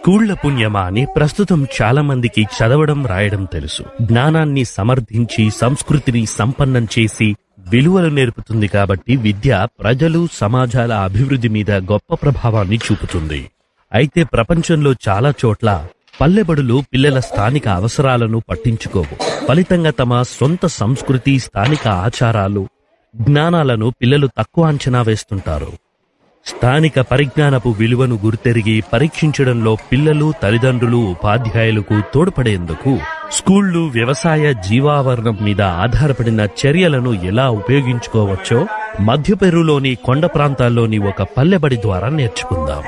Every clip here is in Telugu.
స్కూళ్ల పుణ్యమా అని ప్రస్తుతం చాలా మందికి చదవడం రాయడం తెలుసు జ్ఞానాన్ని సమర్థించి సంస్కృతిని సంపన్నం చేసి విలువలు నేర్పుతుంది కాబట్టి విద్య ప్రజలు సమాజాల అభివృద్ధి మీద గొప్ప ప్రభావాన్ని చూపుతుంది అయితే ప్రపంచంలో చాలా చోట్ల పల్లెబడులు పిల్లల స్థానిక అవసరాలను పట్టించుకోవు ఫలితంగా తమ సొంత సంస్కృతి స్థానిక ఆచారాలు జ్ఞానాలను పిల్లలు తక్కువ అంచనా వేస్తుంటారు స్థానిక పరిజ్ఞానపు విలువను గుర్తెరిగి పరీక్షించడంలో పిల్లలు తల్లిదండ్రులు ఉపాధ్యాయులకు తోడ్పడేందుకు స్కూళ్లు వ్యవసాయ జీవావరణం మీద ఆధారపడిన చర్యలను ఎలా ఉపయోగించుకోవచ్చో మధ్యపెరులోని కొండ ప్రాంతాల్లోని ఒక పల్లెబడి ద్వారా నేర్చుకుందాం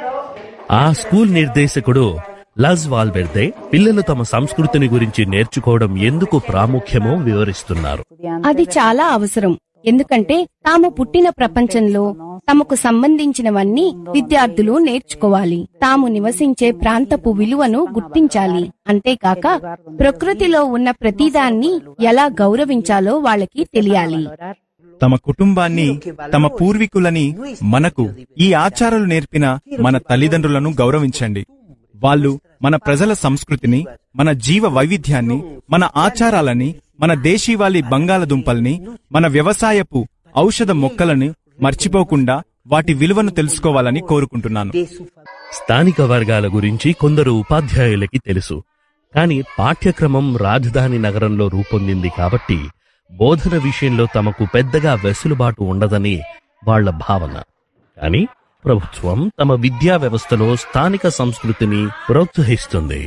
ఆ స్కూల్ నిర్దేశకుడు లజ్ వాల్బెర్దే పిల్లలు తమ సంస్కృతిని గురించి నేర్చుకోవడం ఎందుకు ప్రాముఖ్యమో వివరిస్తున్నారు అది చాలా అవసరం ఎందుకంటే తాము పుట్టిన ప్రపంచంలో తమకు సంబంధించినవన్నీ విద్యార్థులు నేర్చుకోవాలి తాము నివసించే ప్రాంతపు విలువను గుర్తించాలి అంతేకాక ప్రకృతిలో ఉన్న ప్రతిదాన్ని ఎలా గౌరవించాలో వాళ్ళకి తెలియాలి తమ కుటుంబాన్ని తమ పూర్వీకులని మనకు ఈ ఆచారాలు నేర్పిన మన తల్లిదండ్రులను గౌరవించండి వాళ్ళు మన ప్రజల సంస్కృతిని మన జీవ వైవిధ్యాన్ని మన ఆచారాలని మన దేశీవాలి బంగాళదుంపల్ని మన వ్యవసాయపు ఔషధ మొక్కలను మర్చిపోకుండా వాటి విలువను తెలుసుకోవాలని కోరుకుంటున్నాను స్థానిక వర్గాల గురించి కొందరు ఉపాధ్యాయులకి తెలుసు కానీ పాఠ్యక్రమం రాజధాని నగరంలో రూపొందింది కాబట్టి బోధన విషయంలో తమకు పెద్దగా వెసులుబాటు ఉండదని వాళ్ళ భావన కానీ ప్రభుత్వం తమ విద్యా వ్యవస్థలో స్థానిక సంస్కృతిని ప్రోత్సహిస్తుంది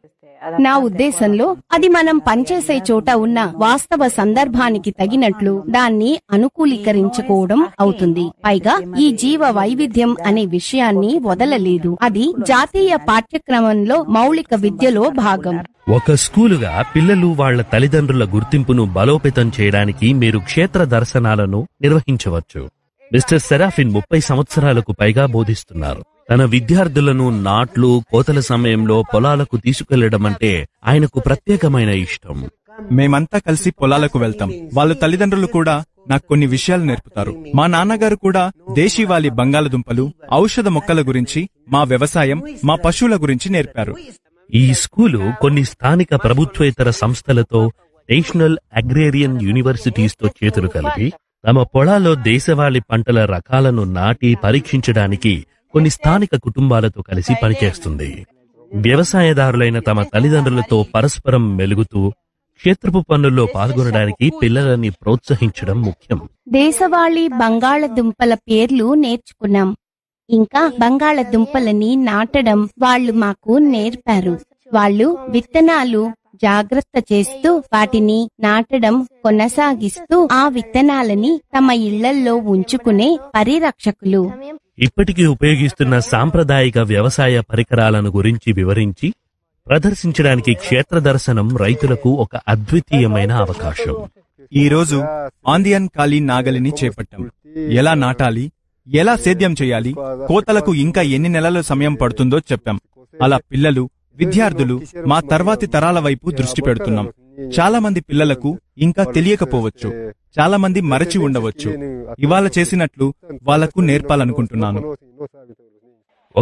నా ఉద్దేశంలో అది మనం పనిచేసే చోట ఉన్న వాస్తవ సందర్భానికి తగినట్లు దాన్ని అనుకూలీకరించుకోవడం అవుతుంది పైగా ఈ జీవ వైవిధ్యం అనే విషయాన్ని వదలలేదు అది జాతీయ పాఠ్యక్రమంలో మౌలిక విద్యలో భాగం ఒక స్కూలుగా పిల్లలు వాళ్ళ తల్లిదండ్రుల గుర్తింపును బలోపేతం చేయడానికి మీరు క్షేత్ర దర్శనాలను నిర్వహించవచ్చు మిస్టర్ సెరాఫిన్ ముప్పై సంవత్సరాలకు పైగా బోధిస్తున్నారు తన విద్యార్థులను నాట్లు కోతల సమయంలో పొలాలకు తీసుకెళ్లడం అంటే ఆయనకు ప్రత్యేకమైన ఇష్టం మేమంతా కలిసి పొలాలకు వెళ్తాం వాళ్ళ తల్లిదండ్రులు కూడా నాకు కొన్ని విషయాలు నేర్పుతారు మా నాన్నగారు కూడా దేశీవాలి బంగాళదుంపలు ఔషధ మొక్కల గురించి మా వ్యవసాయం మా పశువుల గురించి నేర్పారు ఈ స్కూలు కొన్ని స్థానిక ప్రభుత్వేతర సంస్థలతో నేషనల్ అగ్రేరియన్ యూనివర్సిటీస్ తో చేతులు కలిపి తమ పొలాల్లో దేశవాళీ పంటల రకాలను నాటి పరీక్షించడానికి కొన్ని స్థానిక కుటుంబాలతో కలిసి పనిచేస్తుంది వ్యవసాయదారులైన తమ తల్లిదండ్రులతో పరస్పరం మెలుగుతూ క్షేత్రపు పనుల్లో పాల్గొనడానికి పిల్లలని ప్రోత్సహించడం ముఖ్యం దేశవాళీ బంగాళదుంపల పేర్లు నేర్చుకున్నాం ఇంకా బంగాళదుంపలని నాటడం వాళ్ళు మాకు నేర్పారు వాళ్ళు విత్తనాలు జాగ్రత్త చేస్తూ వాటిని నాటడం కొనసాగిస్తూ ఆ విత్తనాలని తమ ఇళ్లల్లో ఉంచుకునే పరిరక్షకులు ఇప్పటికీ ఉపయోగిస్తున్న సాంప్రదాయిక వ్యవసాయ పరికరాలను గురించి వివరించి ప్రదర్శించడానికి క్షేత్ర దర్శనం రైతులకు ఒక అద్వితీయమైన అవకాశం ఈ రోజు ఆందియన్ కాలి నాగలిని చేపట్టాం ఎలా నాటాలి ఎలా సేద్యం చేయాలి కోతలకు ఇంకా ఎన్ని నెలల సమయం పడుతుందో చెప్పాం అలా పిల్లలు విద్యార్థులు మా తర్వాతి తరాల వైపు దృష్టి పెడుతున్నాం చాలా మంది పిల్లలకు ఇంకా తెలియకపోవచ్చు చాలా మంది మరచి ఉండవచ్చు ఇవాళ చేసినట్లు వాళ్లకు నేర్పాలనుకుంటున్నాను